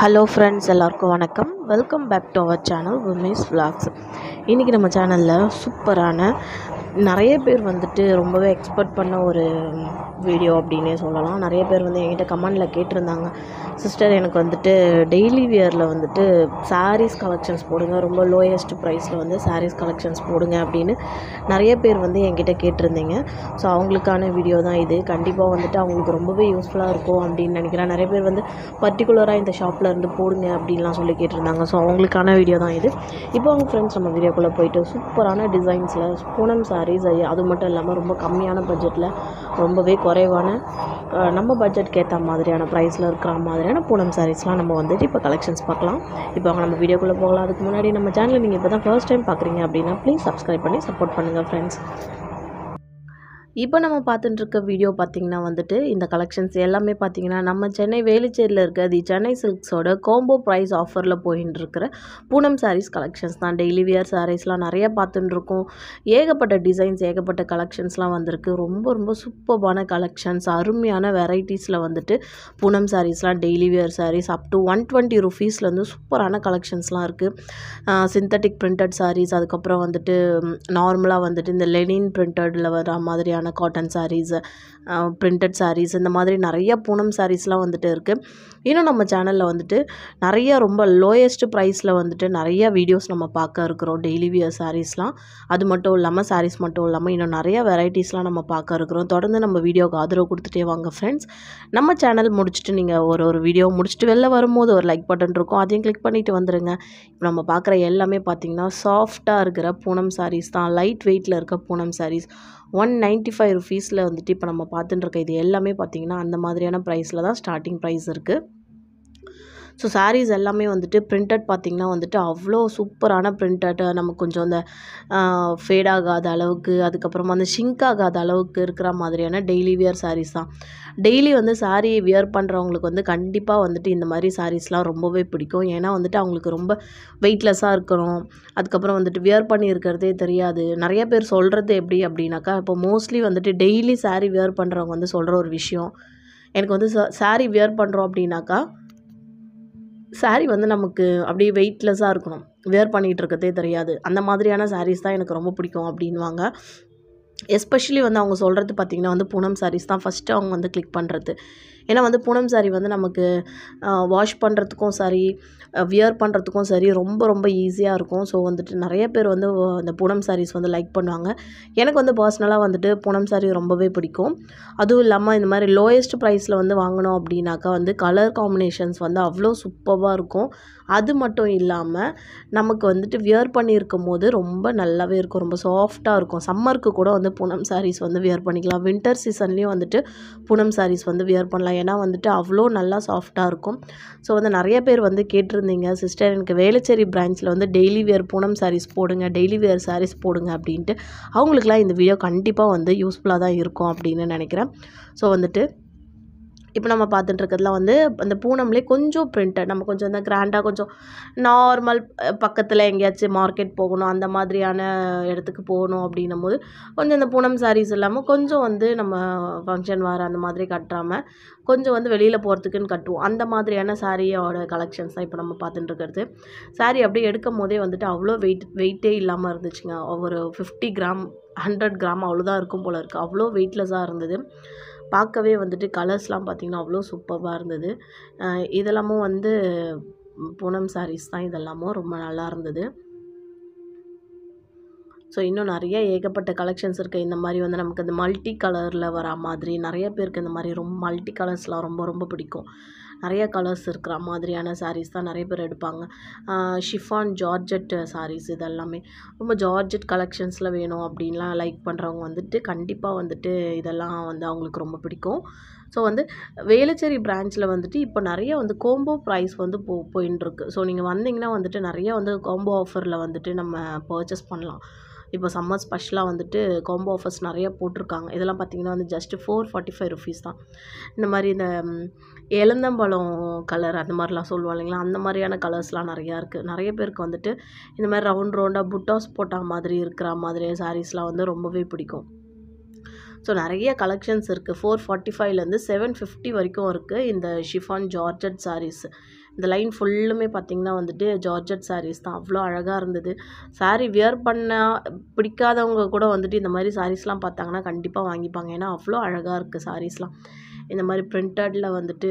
hello friends எல்லாருக்கும் வணக்கம் welcome back to our channel Umesh vlogs இன்றைக்கி நம்ம சேனலில் சூப்பரான நிறைய பேர் வந்துட்டு ரொம்பவே எக்ஸ்பெக்ட் பண்ண ஒரு வீடியோ அப்படின்னே சொல்லலாம் நிறைய பேர் வந்து என்கிட்ட கமெண்டில் கேட்டிருந்தாங்க சிஸ்டர் எனக்கு வந்துட்டு டெய்லி வியரில் வந்துட்டு சாரீஸ் கலெக்ஷன்ஸ் போடுங்க ரொம்ப லோயஸ்ட் ப்ரைஸில் வந்து சாரீஸ் கலெக்ஷன்ஸ் போடுங்க அப்படின்னு நிறைய பேர் வந்து என்கிட்ட கேட்டிருந்தீங்க ஸோ அவங்களுக்கான வீடியோ தான் இது கண்டிப்பாக வந்துட்டு அவங்களுக்கு ரொம்பவே யூஸ்ஃபுல்லாக இருக்கும் அப்படின்னு நினைக்கிறேன் நிறைய பேர் வந்து பர்டிகுலராக இந்த ஷாப்பில் இருந்து போடுங்க அப்படின்லாம் சொல்லி கேட்டிருந்தாங்க ஸோ அவங்களுக்கான வீடியோ தான் இது இப்போ அவங்க ஃப்ரெண்ட்ஸ் நம்ம வீடியோக்குள்ளே போயிட்டு சூப்பரான டிசைன்ஸில் பூனம் சாரீஸ் அது மட்டும் இல்லாமல் ரொம்ப கம்மியான பட்ஜெட்டில் ரொம்பவே குறைவான அஹ், நம்ம பட்ஜெட்க்கு ஏற்ற மாதிரியான ப்ரைஸில் இருக்கிற மாதிரியான பூனம் சாரீஸ்லாம் நம்ம வந்துட்டு இப்போ கலெக்ஷன்ஸ் பார்க்கலாம் இப்போ அவங்க நம்ம வீடியோக்குள்ளே போகலாம் அதுக்கு முன்னாடி நம்ம சேனலை நீங்கள் இப்போ தான் ஃபர்ஸ்ட் டைம் பார்க்குறீங்க அப்படின்னா ப்ளீஸ் சப்ஸ்கிரைப் பண்ணி சப்போர்ட் பண்ணுங்கள் ஃப்ரெண்ட்ஸ் இப்போ நம்ம பார்த்துட்டு இருக்க வீடியோ பார்த்தீங்கன்னா வந்துட்டு இந்த கலெக்ஷன்ஸ் எல்லாமே பார்த்தீங்கன்னா நம்ம சென்னை வேலுச்சேரியில் இருக்க தி சென்னை சில்க்ஸோட கோம்போ ப்ரைஸ் ஆஃபரில் போயின்னு இருக்கிற பூனம் சாரீஸ் கலெக்ஷன்ஸ் தான் டெய்லி வியர் சாரீஸ்லாம் நிறைய பார்த்துட்டு இருக்கோம் ஏகப்பட்ட டிசைன்ஸ் ஏகப்பட்ட கலெக்ஷன்ஸ்லாம் வந்திருக்கு ரொம்ப ரொம்ப சூப்பர்பான கலெக்ஷன்ஸ் அருமையான வெரைட்டிஸில் வந்துட்டு பூனம் சாரீஸ்லாம் daily wear sarees up to one twenty ருபீஸ்லேருந்து சூப்பரான கலெக்ஷன்ஸ்லாம் இருக்குது சிந்தட்டிக் பிரிண்டட் சாரீஸ் அதுக்கப்புறம் வந்துட்டு நார்மலாக வந்துட்டு இந்த லெனின் பிரிண்டடில் வர மாதிரியான காட்டன் சாரீஸ் பிரிண்டட் சாரீஸ் இந்த மாதிரி நிறைய பூனம் சாரீஸ்லாம் வந்துட்டு இருக்குது இன்னும் நம்ம சேனலில் வந்துட்டு நிறைய ரொம்ப லோயஸ்ட் ப்ரைஸில் வந்துட்டு நிறைய வீடியோஸ் நம்ம பார்க்க இருக்கிறோம் டெய்லி வியர் சாரீஸ்லாம் அது மட்டும் இல்லாமல் சாரீஸ் மட்டும் இல்லாமல் இன்னும் நிறைய வெரைட்டிஸ்லாம் நம்ம பார்க்க இருக்கிறோம் தொடர்ந்து நம்ம வீடியோக்கு ஆதரவு கொடுத்துட்டே வாங்க ஃப்ரெண்ட்ஸ் நம்ம சேனல் முடிச்சுட்டு நீங்கள் ஒரு ஒரு வீடியோ முடிச்சுட்டு வெளில வரும்போது ஒரு லைக் பட்டன் இருக்கும் அதையும் கிளிக் பண்ணிட்டு வந்துடுங்க இப்போ நம்ம பார்க்குற எல்லாமே பார்த்தீங்கன்னா சாஃப்டாக இருக்கிற பூனம் சாரீஸ் தான் லைட் வெயிட்டில் இருக்க Poonam sarees one ninety five ருபீஸில் வந்துட்டு இப்போ நம்ம பார்த்துட்டு இருக்க இது எல்லாமே பார்த்தீங்கன்னா அந்த மாதிரியான ப்ரைஸில் தான் ஸ்டார்டிங் ப்ரைஸ் இருக்குது ஸோ sarees எல்லாமே வந்துட்டு பிரிண்டட் பார்த்திங்கன்னா வந்துட்டு அவ்வளோ சூப்பரான பிரிண்டட் நமக்கு கொஞ்சம் அந்த ஃபேட் ஆகாத அளவுக்கு அதுக்கப்புறமா அந்த ஷிங்க் ஆகாத அளவுக்கு இருக்கிற மாதிரியான டெய்லி வியர் sarees தான் டெய்லி வந்து saree வியர் பண்ணுறவங்களுக்கு வந்து கண்டிப்பாக வந்துட்டு இந்த மாதிரி சாரீஸ்லாம் ரொம்பவே பிடிக்கும் ஏன்னா வந்துட்டு அவங்களுக்கு ரொம்ப வெயிட்லெஸ்ஸாக இருக்கணும் அதுக்கப்புறம் வந்துட்டு வியர் பண்ணி இருக்கிறதே தெரியாது நிறைய பேர் சொல்கிறது எப்படி அப்படின்னாக்கா இப்போ மோஸ்ட்லி வந்துட்டு டெய்லி saree வியர் பண்ணுறவங்க வந்து சொல்கிற ஒரு விஷயம் எனக்கு வந்து saree வியர் பண்ணுறோம் அப்படின்னாக்கா saree வந்து நமக்கு அப்படியே வெயிட்லெஸ்ஸாக இருக்கணும் வேர் பண்ணிகிட்டு இருக்கதே தெரியாது அந்த மாதிரியான sarees தான் எனக்கு ரொம்ப பிடிக்கும் அப்படின்வாங்க எஸ்பெஷலி வந்து அவங்க சொல்கிறது பார்த்திங்கன்னா வந்து பூனம் sarees தான் ஃபஸ்ட்டு அவங்க வந்து கிளிக் பண்ணுறது ஏன்னா வந்து பூனம் saree வந்து நமக்கு வாஷ் பண்ணுறதுக்கும் சரி வியர் பண்ணுறதுக்கும் சரி ரொம்ப ரொம்ப ஈஸியாக இருக்கும் ஸோ வந்துட்டு நிறைய பேர் வந்து அந்த பூனம் sarees வந்து லைக் பண்ணுவாங்க எனக்கு வந்து பர்சனலாக வந்துட்டு பூனம் saree ரொம்பவே பிடிக்கும் அதுவும் இல்லாமல் இந்த மாதிரி லோயஸ்ட் ப்ரைஸில் வந்து வாங்கினோம் அப்படின்னாக்கா வந்து கலர் காம்பினேஷன்ஸ் வந்து அவ்வளோ சூப்பராக இருக்கும் அது மட்டும் இல்லாமல் நமக்கு வந்துட்டு வியர் பண்ணியிருக்கும் போது ரொம்ப நல்லாவே இருக்கும் ரொம்ப சாஃப்டாக இருக்கும் சம்மருக்கு கூட வந்து பூனம் sarees வந்து வியர் பண்ணிக்கலாம் வின்டர் சீசன்லேயும் வந்துட்டு பூனம் sarees வந்து வியர் பண்ணலாம் ஏன்னா வந்துட்டு அவ்வளோ நல்லா சாஃப்டாக இருக்கும் ஸோ வந்து நிறைய பேர் வந்து கேட்டிருந்தீங்க சிஸ்டர் எனக்கு வேளச்சேரி பிரான்ச்சில் வந்து டெய்லி வியர் பூனம் sarees போடுங்க டெய்லி வியர் sarees போடுங்க அப்படின்ட்டு அவங்களுக்குலாம் இந்த வீடியோ கண்டிப்பாக வந்து யூஸ்ஃபுல்லாக தான் இருக்கும் அப்படின்னு நினைக்கிறேன் ஸோ வந்துட்டு இப்போ நம்ம பார்த்துட்டு இருக்கிறதுலாம் வந்து அந்த பூனம்லேயே கொஞ்சம் பிரிண்டட் நம்ம கொஞ்சம் இந்த கிராண்டாக கொஞ்சம் நார்மல் பக்கத்தில் எங்கேயாச்சும் மார்க்கெட் போகணும் அந்த மாதிரியான இடத்துக்கு போகணும் அப்படின்னும் போது கொஞ்சம் இந்த பூனம் sarees இல்லாமல் கொஞ்சம் வந்து நம்ம ஃபங்க்ஷன் வார அந்த மாதிரி கட்டாமல் கொஞ்சம் வந்து வெளியில் போகிறதுக்குன்னு கட்டுவோம் அந்த மாதிரியான சாரியோட கலெக்ஷன்ஸ் தான் இப்போ நம்ம பார்த்துட்டு இருக்கிறது saree அப்படியே எடுக்கும் போதே வந்துட்டு அவ்வளோ வெயிட் வெயிட்டே இல்லாமல் இருந்துச்சுங்க ஒரு ஃபிஃப்டி கிராம் ஹண்ட்ரட் கிராம் அவ்வளோதான் இருக்கும் போல் இருக்குது அவ்வளோ வெயிட்லெஸ்ஸாக இருந்தது பார்க்கவே வந்துட்டு கலர்ஸ்லாம் பார்த்திங்கன்னா அவ்வளோ சூப்பராக இருந்தது அஹ் இதெல்லாமும் வந்து பூனம் sarees தான் இதெல்லாமும் ரொம்ப நல்லா இருந்தது ஸோ இன்னும் நிறைய ஏகப்பட்ட கலெக்ஷன்ஸ் இருக்குது இந்த மாதிரி வந்து நமக்கு இந்த மல்டி கலரில் வர மாதிரி நிறைய பேருக்கு இந்த மாதிரி ரொம்ப மல்டி கலர்ஸ்லாம் ரொம்ப ரொம்ப பிடிக்கும் நிறைய கலர்ஸ் இருக்கிற மாதிரியான sarees தான் நிறைய பேர் எடுப்பாங்க ஷிஃபான் ஜார்ஜெட் sarees இதெல்லாமே ரொம்ப ஜார்ஜெட் கலெக்ஷன்ஸில் வேணும் அப்படின்லாம் லைக் பண்ணுறவங்க வந்துட்டு கண்டிப்பாக வந்துட்டு இதெல்லாம் வந்து அவங்களுக்கு ரொம்ப பிடிக்கும் ஸோ வந்து வேளச்சேரி பிரான்ச்சில் வந்துட்டு இப்போ நிறைய வந்து கோம்போ ப்ரைஸ் வந்து போ போயின்னு இருக்கு ஸோ நீங்கள் வந்தீங்கன்னா வந்துட்டு நிறைய வந்து கோம்போ ஆஃபரில் வந்துட்டு நம்ம பர்ச்சேஸ் பண்ணலாம் இப்போ சம்மர் ஸ்பெஷலாக வந்துட்டு காம்போ ஆஃபர்ஸ் நிறைய போட்டிருக்காங்க இதெல்லாம் பார்த்தீங்கன்னா வந்து just four forty five rupees தான் இந்த மாதிரி இந்த ம், இளந்தம்பழம் கலர் அந்த மாதிரிலாம் சொல்லுவோம் இல்லைங்களா அந்த மாதிரியான கலர்ஸ்லாம் நிறையா இருக்குது நிறைய பேருக்கு வந்துட்டு இந்த மாதிரி ரவுண்ட் ரவுண்டாக புட்டாஸ் போட்டா மாதிரி இருக்கிற மாதிரி சாரீஸ்லாம் வந்து ரொம்பவே பிடிக்கும் ஸோ நிறைய கலெக்ஷன்ஸ் இருக்குது ஃபோர் ஃபார்ட்டி ஃபைவ்லேருந்து செவன் ஃபிஃப்டி வரைக்கும் இருக்குது இந்த ஷிஃபான் ஜார்ஜட் sarees இந்த லைன் ஃபுல்லுமே பார்த்திங்கன்னா வந்துட்டு ஜார்ஜட் sarees தான் அவ்வளோ அழகாக இருந்தது saree வியர் பண்ண பிடிக்காதவங்க கூட வந்துட்டு இந்த மாதிரி சாரீஸ்லாம் பார்த்தாங்கன்னா கண்டிப்பாக வாங்கிப்பாங்க ஏன்னா அவ்வளோ அழகாக இருக்குது சாரீஸ்லாம் இந்த மாதிரி பிரிண்டடில் வந்துட்டு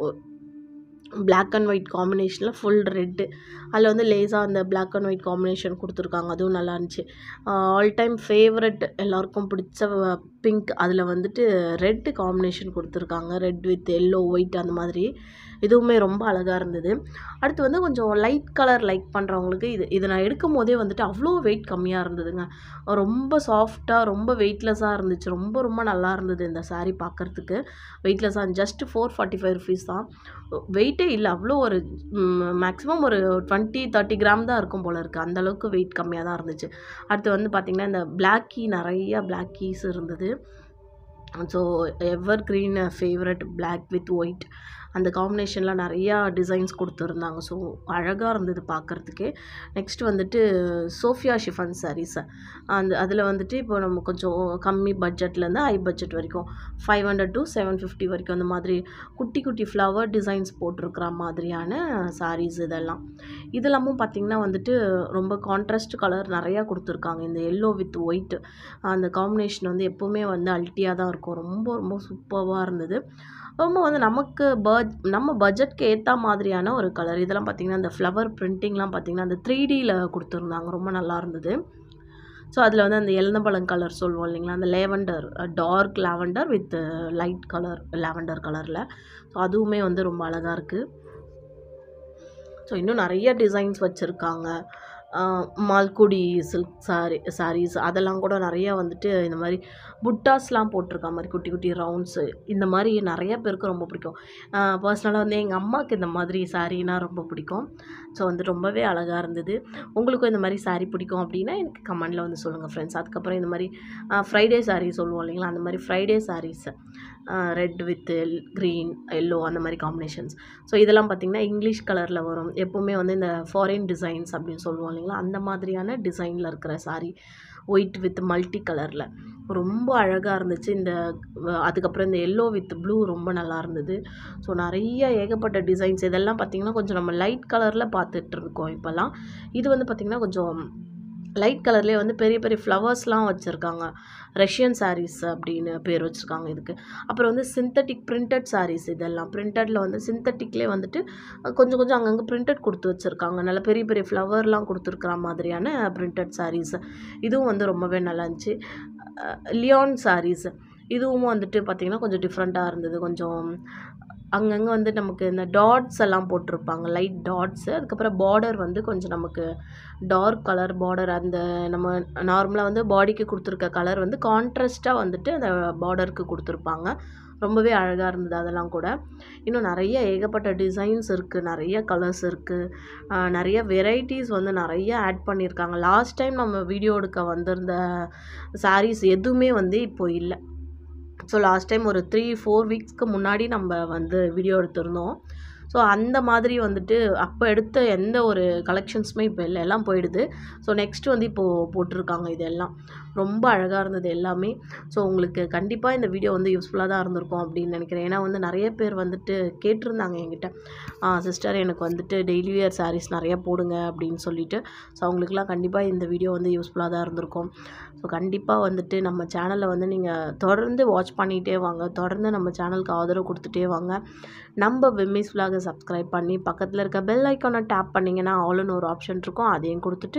பிளாக் அண்ட் ஒயிட் காம்பினேஷனில் ஃபுல் ரெட்டு அதில் வந்து லேஸாக அந்த பிளாக் அண்ட் ஒயிட் காம்பினேஷன் கொடுத்துருக்காங்க அதுவும் நல்லா இருந்துச்சு ஆல் டைம் ஃபேவரட் எல்லாருக்கும் பிடிச்ச பிங்க் அதில் வந்துட்டு ரெட்டு காம்பினேஷன் கொடுத்துருக்காங்க ரெட் வித் எல்லோ ஒயிட் அந்த மாதிரி இதுவுமே ரொம்ப அழகாக இருந்தது அடுத்து வந்து கொஞ்சம் லைட் கலர் லைக் பண்ணுறவங்களுக்கு இது இதை நான் எடுக்கும் போதே வந்துட்டு அவ்வளோ வெயிட் கம்மியாக இருந்ததுங்க ரொம்ப சாஃப்டாக ரொம்ப வெயிட்லெஸ்ஸாக இருந்துச்சு ரொம்ப ரொம்ப நல்லா இருந்தது இந்த saree பார்க்குறதுக்கு வெயிட்லெஸ்ஸாக just four forty five rupees தான் வெயிட்டே இல்லை அவ்வளோ ஒரு மேக்ஸிமம் ஒரு டுவெண்ட்டி தேர்ட்டி கிராம் தான் இருக்கும் போல இருக்குது அந்த அளவுக்கு வெயிட் கம்மியாக தான் இருந்துச்சு அடுத்து வந்து பார்த்திங்கன்னா இந்த black key நிறைய black keys இருந்தது so evergreen favourite black with white அந்த காம்பினேஷனில் நிறையா டிசைன்ஸ் கொடுத்துருந்தாங்க ஸோ அழகாக இருந்தது பார்க்குறதுக்கே நெக்ஸ்ட் வந்துட்டு சோஃபியா ஷிஃபன் sarees அந்த அதில் வந்துட்டு இப்போ நம்ம கொஞ்சம் கம்மி பட்ஜெட்லேருந்து ஹை பட்ஜெட் வரைக்கும் five hundred to seven fifty வரைக்கும் அந்த மாதிரி குட்டி குட்டி ஃப்ளவர் டிசைன்ஸ் போட்டிருக்கிற மாதிரியான sarees இதெல்லாம் இதெல்லாமும் பார்த்திங்கன்னா வந்துட்டு ரொம்ப கான்ட்ராஸ்ட் கலர் நிறையா கொடுத்துருக்காங்க இந்த எல்லோ வித் ஒயிட் அந்த காம்பினேஷன் வந்து எப்போவுமே வந்து அல்ட்டியாக தான் இருக்கும் ரொம்ப ரொம்ப சூப்பராக இருந்தது ரொம்ப வந்து நமக்கு பட் நம்ம பட்ஜெட்க்கு ஏற்ற மாதிரியான ஒரு கலர் இதெல்லாம் பார்த்திங்கன்னா இந்த ஃப்ளவர் பிரிண்டிங்லாம் பார்த்திங்கன்னா அந்த த்ரீ டியில் கொடுத்துருந்தாங்க ரொம்ப நல்லா இருந்தது ஸோ அதில் வந்து அந்த எலந்தப்பழம் கலர் சொல்லுவோம் இல்லைங்களா அந்த lavender dark lavender with light colour lavender கலரில் ஸோ அதுவுமே வந்து ரொம்ப அழகாக இருக்குது ஸோ இன்னும் நிறைய டிசைன்ஸ் வச்சுருக்காங்க மால்குடி சில்க் சாரி சாரீஸ் அதெல்லாம் கூட நிறையா வந்துட்டு இந்த மாதிரி புட்டாஸ்லாம் போட்டிருக்க மாதிரி குட்டி குட்டி ரவுண்ட்ஸு இந்த மாதிரி நிறைய பேருக்கு ரொம்ப பிடிக்கும் பர்சனலாக வந்து எங்கள் அம்மாவுக்கு இந்த மாதிரி சாரீனா ரொம்ப பிடிக்கும் ஸோ வந்து ரொம்பவே அழகாக இருந்தது உங்களுக்கும் இந்த மாதிரி saree பிடிக்கும் அப்படின்னா எனக்கு கமெண்டில் வந்து சொல்லுங்கள் ஃப்ரெண்ட்ஸ் அதுக்கப்புறம் இந்த மாதிரி ஃப்ரைடே saree சொல்லுவோம் இல்லைங்களா அந்த மாதிரி Friday sarees red with green yellow அந்த மாதிரி காம்பினேஷன்ஸ் ஸோ இதெல்லாம் பார்த்திங்கன்னா இங்கிலீஷ் கலரில் வரும் எப்போவுமே வந்து இந்த ஃபாரின் டிசைன்ஸ் அப்படின்னு சொல்லுவோம் இல்லைங்களா அந்த மாதிரியான டிசைனில் இருக்கிற saree ஒயிட் வித் மல்டி கலரில் ரொம்ப அழகாக இருந்துச்சு இந்த வ- அதுக்கப்புறம் இந்த எல்லோ வித் ப்ளூ ரொம்ப நல்லா இருந்தது ஸோ நிறைய ஏகப்பட்ட டிசைன்ஸ் இதெல்லாம் பார்த்திங்கன்னா கொஞ்சம் நம்ம லைட் கலரில் பார்த்துட்டு இருக்கோம் இப்போல்லாம் இது வந்து பார்த்திங்கன்னா கொஞ்சம் லைட் கலர்லேயே வந்து பெரிய பெரிய ஃப்ளவர்ஸ்லாம் வச்சுருக்காங்க ரஷ்யன் sarees அப்படின்னு பேர் வச்சுருக்காங்க இதுக்கு அப்புறம் வந்து சிந்தட்டிக் பிரிண்டட் sarees இதெல்லாம் பிரிண்டடில் வந்து சிந்தட்டிக்லேயே வந்துட்டு அஹ், கொஞ்சம் கொஞ்சம் அங்கங்கே பிரிண்டட் கொடுத்து வச்சுருக்காங்க நல்ல பெரிய பெரிய ஃப்ளவர்லாம் கொடுத்துருக்குற மாதிரியான பிரிண்டட் sarees இதுவும் வந்து ரொம்பவே நல்லா இருந்துச்சு லியான் sarees இதுவும் வந்துட்டு பார்த்திங்கன்னா கொஞ்சம் டிஃப்ரெண்ட்டாக இருந்தது கொஞ்சம் அங்கங்கே வந்து நமக்கு இந்த டாட்ஸ் எல்லாம் போட்டிருப்பாங்க லைட் டாட்ஸு அதுக்கப்புறம் பார்டர் வந்து கொஞ்சம் நமக்கு டார்க் கலர் பார்டர் அந்த நம்ம நார்மலாக வந்து பாடிக்கு கொடுத்துருக்க கலர் வந்து கான்ட்ராஸ்ட்டாக வந்துட்டு அந்த பார்டருக்கு கொடுத்துருப்பாங்க ரொம்பவே அழகாக இருந்தது அதெல்லாம் கூட இன்னும் நிறைய ஏகப்பட்ட டிசைன்ஸ் இருக்குது நிறைய கலர்ஸ் இருக்குது நிறைய வெரைட்டிஸ் வந்து நிறைய ஆட் பண்ணியிருக்காங்க லாஸ்ட் டைம் நம்ம வீடியோ எடுக்க வந்திருந்த sarees எதுவுமே வந்து இப்போ இல்லை ஸோ லாஸ்ட் டைம் ஒரு த்ரீ ஃபோர் வீக்ஸ்க்கு முன்னாடி நம்ம வந்து வீடியோ எடுத்திருந்தோம் ஸோ அந்த மாதிரி வந்துட்டு அப்போ எடுத்த எந்த ஒரு கலெக்ஷன்ஸுமே இப்போ இல்லை எல்லாம் போயிடுது ஸோ நெக்ஸ்ட் வந்து இப்போது போட்டிருக்காங்க இதெல்லாம் ரொம்ப அழகாக இருந்தது எல்லாமே ஸோ உங்களுக்கு கண்டிப்பாக இந்த வீடியோ வந்து யூஸ்ஃபுல்லாக தான் இருந்திருக்கும் அப்படின்னு நினைக்கிறேன் ஏன்னா வந்து நிறைய பேர் வந்துட்டு கேட்டிருந்தாங்க என்கிட்ட சிஸ்டர் எனக்கு வந்துட்டு டெய்லி வியர் sarees நிறைய போடுங்க அப்படின்னு சொல்லிட்டு ஸோ அவங்களுக்குலாம் கண்டிப்பாக இந்த வீடியோ வந்து யூஸ்ஃபுல்லாக தான் இருந்திருக்கும் ஸோ கண்டிப்பாக வந்துட்டு நம்ம சேனலில் வந்து நீங்கள் தொடர்ந்து வாட்ச் பண்ணிகிட்டே வாங்க தொடர்ந்து நம்ம சேனலுக்கு ஆதரவு கொடுத்துட்டே வாங்க நம்ம விம்மிஸ் vlog-அ சப்ஸ்கிரைப் பண்ணி பக்கத்தில் இருக்க பெல் ஐக்கானை டேப் பண்ணிங்கன்னா ஆல்னு ஒரு ஆப்ஷன் இருக்கும் அதையும் கொடுத்துட்டு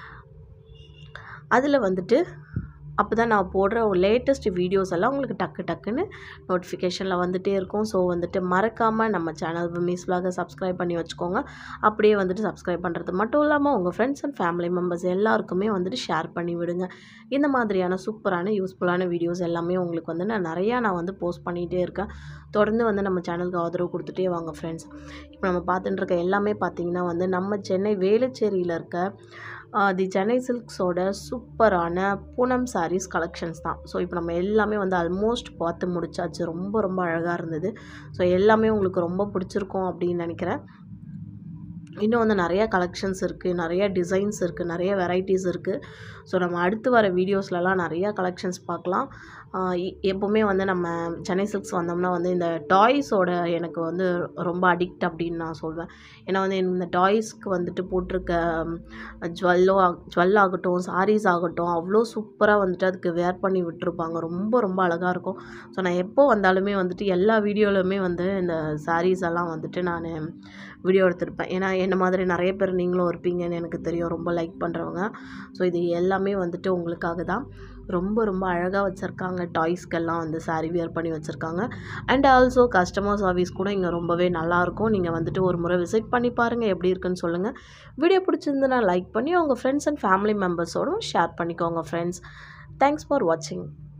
அதில் வந்துட்டு அப்போ தான் நான் போடுற லேட்டஸ்ட் வீடியோஸ் எல்லாம் உங்களுக்கு டக்கு டக்குன்னு நோட்டிஃபிகேஷனில் வந்துட்டே இருக்கும் ஸோ வந்துட்டு மறக்காமல் நம்ம சேனல் மிஸ் vlog-அ சப்ஸ்கிரைப் பண்ணி வச்சுக்கோங்க அப்படியே வந்துட்டு சப்ஸ்கிரைப் பண்ணுறது மட்டும் இல்லாமல் உங்கள் ஃப்ரெண்ட்ஸ் அண்ட் ஃபேமிலி மெம்பர்ஸ் எல்லாருக்குமே வந்துட்டு ஷேர் பண்ணி விடுங்க இந்த மாதிரியான சூப்பரான யூஸ்ஃபுல்லான வீடியோஸ் எல்லாமே உங்களுக்கு வந்து நான் நிறையா நான் வந்து போஸ்ட் பண்ணிகிட்டே இருக்கேன் தொடர்ந்து வந்து நம்ம சேனலுக்கு ஆதரவு கொடுத்துட்டே வாங்க ஃப்ரெண்ட்ஸ் இப்போ நம்ம பார்த்துட்டு இருக்க எல்லாமே பார்த்தீங்கன்னா வந்து நம்ம சென்னை வேளச்சேரியில் இருக்க தி சென்னை சில்க்ஸோட சூப்பரான பூனம் sarees கலெக்ஷன்ஸ் தான் ஸோ இப்போ நம்ம எல்லாமே வந்து ஆல்மோஸ்ட் பார்த்து முடிச்சாச்சு ரொம்ப ரொம்ப அழகாக இருந்தது ஸோ எல்லாமே உங்களுக்கு ரொம்ப பிடிச்சிருக்கும் அப்படின்னு நினைக்கிறேன் இன்னும் வந்து நிறைய கலெக்ஷன்ஸ் இருக்குது நிறைய டிசைன்ஸ் இருக்குது நிறைய வெரைட்டிஸ் இருக்குது ஸோ நம்ம அடுத்து வர வீடியோஸ்லலாம் நிறையா கலெக்ஷன்ஸ் பார்க்கலாம் ஆஹ் எ- எப்போவுமே வந்து நம்ம சென்னை சில்க்ஸ் வந்தோம்னா வந்து இந்த டாய்ஸோட எனக்கு வந்து ரொம்ப அடிக்ட் அப்படின்னு நான் சொல்வேன் ஏன்னா வந்து இந்த டாய்ஸ்க்கு வந்துட்டு போட்டிருக்க ஜுவல்லோ ஜுவல் ஆகட்டும் சாரீஸ் ஆகட்டும் அவ்வளோ சூப்பராக வந்துட்டு அதுக்கு வேர் பண்ணி விட்டுருப்பாங்க ரொம்ப ரொம்ப அழகாக இருக்கும் ஸோ நான் எப்போ வந்தாலுமே வந்துட்டு எல்லா வீடியோலையுமே வந்து இந்த சாரீஸ் எல்லாம் வந்துட்டு நான் வீடியோ எடுத்திருப்பேன் ஏன்னா என்ன மாதிரி நிறைய பேர் நீங்களும் இருப்பீங்கன்னு எனக்கு தெரியும் ரொம்ப லைக் பண்ணுறவங்க ஸோ இது எல்லாமே வந்துட்டு உங்களுக்காக தான் ரொம்ப ரொம்ப அழகாக வச்சுருக்காங்க டாய்ஸ்க்கெல்லாம் வந்து saree வியர் பண்ணி வச்சுருக்காங்க அண்ட் ஆல்சோ கஸ்டமர் சர்வீஸ் கூட இங்கே ரொம்பவே நல்லாயிருக்கும் நீங்கள் வந்துட்டு ஒரு முறை விசிட் பண்ணி பாருங்கள் எப்படி இருக்குன்னு சொல்லுங்கள் வீடியோ பிடிச்சிருந்துன்னா லைக் பண்ணி உங்கள் ஃப்ரெண்ட்ஸ் அண்ட் ஃபேமிலி மெம்பர்ஸோடும் ஷேர் பண்ணிக்கோங்க ஃப்ரெண்ட்ஸ் தேங்க்ஸ் ஃபார் வாட்சிங்